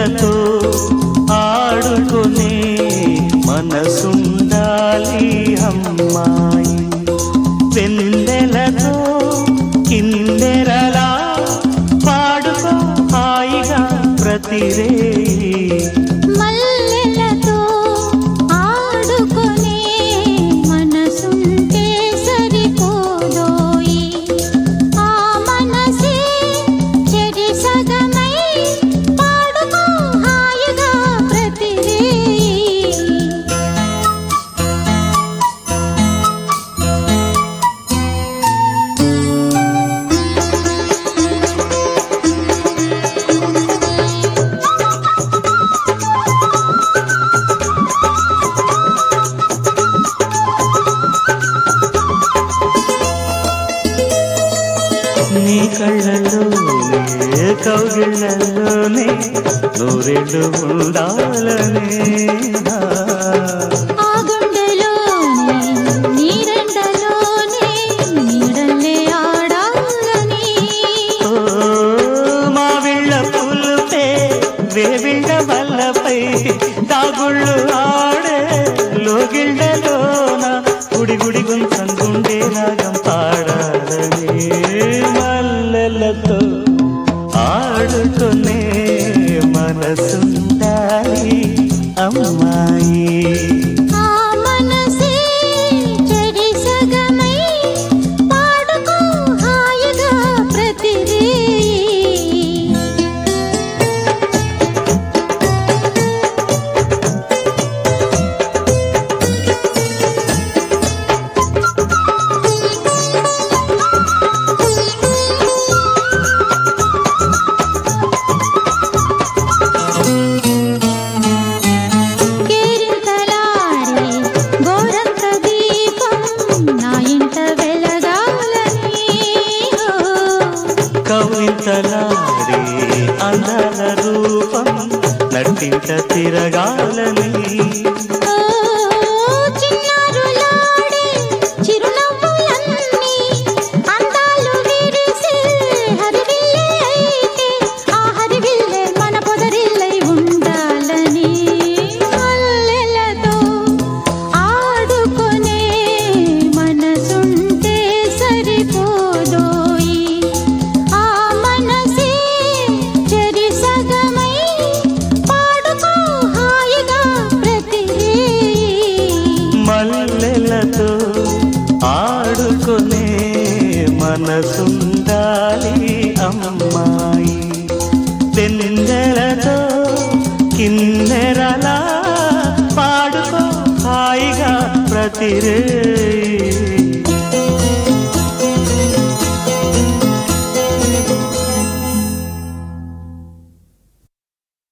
మల్లెలతో ఆడుకునే మనసుండాలి అమ్మాయి వెన్నెలతో కిందెరలా పాడుకో హాయిగా ప్రతిరే మల్లెలతో ఆడుకునే మనసుంటే సరిపోదోయి ఆ మనసే చెడి సగమై పాడుకో హాయిగా ప్రతిరే నీ కళ్ళలోనే కౌగిళ్ళలోనే నూరెళ్ళు ఉండాలనే ఆ గుండెలోనే నీరెండలోనే నీడల్లే ఆడాలని ఓ మా విళ్ళ పులుపే వేవిళ్ళ వల్లపై దాగుళ్ళు ఆడే లోగిళ్ళలోన గుడి గుడి గుంసం గుండె రాగం పాడాలని మల్లెలతో ఆడుకునే మనసుండాలి అమ్మాయి ఆ మనసే చెడి సగమై పాడుకో హాయిగా ప్రతిదీ కేరింతలాడే గోరంత దీపం నా ఇంట వెలగాలని ఓ. కవితలాడే అందాల రూపం నటింట తిరగాలని ఓ